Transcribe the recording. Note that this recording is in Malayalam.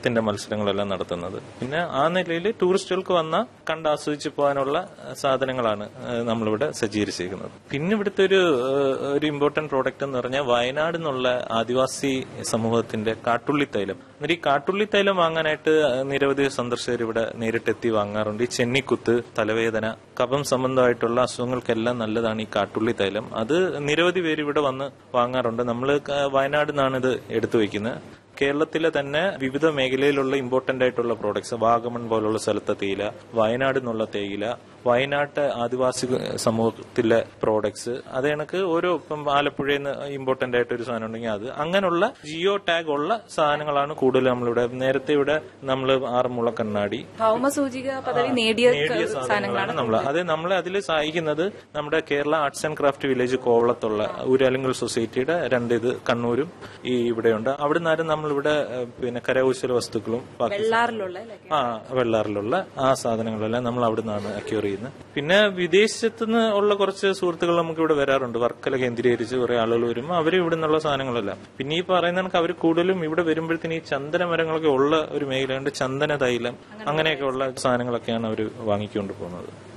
ത്തിന്റെ മത്സരങ്ങളെല്ലാം നടത്തുന്നത് പിന്നെ ആ നിലയിൽ ടൂറിസ്റ്റുകൾക്ക് വന്ന കണ്ട് ആസ്വദിച്ച് പോകാനുള്ള ഏഹ്, സാധനങ്ങളാണ് ഏഹ്, നമ്മളിവിടെ സജ്ജീകരിച്ചിരിക്കുന്നത് പിന്നെ ഇവിടുത്തെ ഒരു ഏഹ്, ഒരു ഇമ്പോർട്ടന്റ് പ്രോഡക്റ്റ് എന്ന് പറഞ്ഞാൽ വയനാട് എന്നുള്ള ആദിവാസി സമൂഹത്തിന്റെ കാട്ടുള്ളി തൈലം എന്നിട്ട് ഈ കാട്ടുള്ളി തൈലം വാങ്ങാനായിട്ട് നിരവധി സന്ദർശകർ ഇവിടെ നേരിട്ടെത്തി വാങ്ങാറുണ്ട് ഈ ചെന്നിക്കുത്ത് തലവേദന കഫം സംബന്ധമായിട്ടുള്ള അസുഖങ്ങൾക്കെല്ലാം നല്ലതാണ് ഈ കാട്ടുള്ളി തൈലം അത് നിരവധി പേര് ഇവിടെ വന്ന് വാങ്ങാറുണ്ട് നമ്മൾ വയനാട് നിന്നാണ് ഇത് എടുത്തു വയ്ക്കുന്നത് കേരളത്തിലെ തന്നെ വിവിധ മേഖലയിലുള്ള ഇമ്പോർട്ടന്റ് ആയിട്ടുള്ള പ്രോഡക്ട്സ് വാഗമൺ പോലുള്ള സ്ഥലത്തെ തേയില വയനാട് എന്നുള്ള തേയില വയനാട്ട് ആദിവാസി സമൂഹത്തിലെ പ്രോഡക്ട്സ് അത് കണക്ക് ഓരോ ഇപ്പം ആലപ്പുഴയിൽ നിന്ന് ഇമ്പോർട്ടന്റ് ആയിട്ട് ഒരു സാധനം ഉണ്ടെങ്കിൽ അത് അങ്ങനെയുള്ള ജിയോ ടാഗ് ഉള്ള സാധനങ്ങളാണ് കൂടുതൽ നമ്മളിവിടെ നേരത്തെ ഇവിടെ നമ്മൾ ആറന്മുള കണ്ണാടി ഭൗമസൂചിക പദവി നേടിയ നേടിയ സാധനങ്ങളാണ് നമ്മൾ അത് നമ്മളെ അതിൽ സഹായിക്കുന്നത് നമ്മുടെ Kerala arts and craft village കോവളത്തുള്ള ഊരാലിങ്കൽ സൊസൈറ്റിയുടെ രണ്ട് ഇത് കണ്ണൂരും ഈ ഇവിടെയുണ്ട് അവിടെ നിന്നാലും നമ്മളിവിടെ ഏഹ്, പിന്നെ കരകൗശല വസ്തുക്കളും ബാക്കി വെള്ളാറിലുള്ള അല്ലേ? ആ വെള്ളാറിലുള്ള ആ സാധനങ്ങളെല്ലാം നമ്മൾ അവിടെ നിന്നാണ് അക്യൂർ ചെയ്യുന്നത് പിന്നെ വിദേശത്ത് നിന്ന് ഉള്ള കുറച്ച് സുഹൃത്തുക്കൾ നമുക്ക് ഇവിടെ വരാറുണ്ട് വർക്കല കേന്ദ്രീകരിച്ച് കുറെ ആളുകൾ വരുമ്പോൾ അവർ ഇവിടെ നിന്നുള്ള സാധനങ്ങളെല്ലാം പിന്നെ ഈ പറയുന്ന കണക്ക് അവർ കൂടുതലും ഇവിടെ വരുമ്പോഴത്തേന് ഈ ചന്ദന മരങ്ങളൊക്കെ ഉള്ള ഒരു മേഖലയുണ്ട് ചന്ദന തൈലം അങ്ങനെയൊക്കെ ഉള്ള സാധനങ്ങളൊക്കെയാണ് അവർ വാങ്ങിക്കൊണ്ട് പോകുന്നത്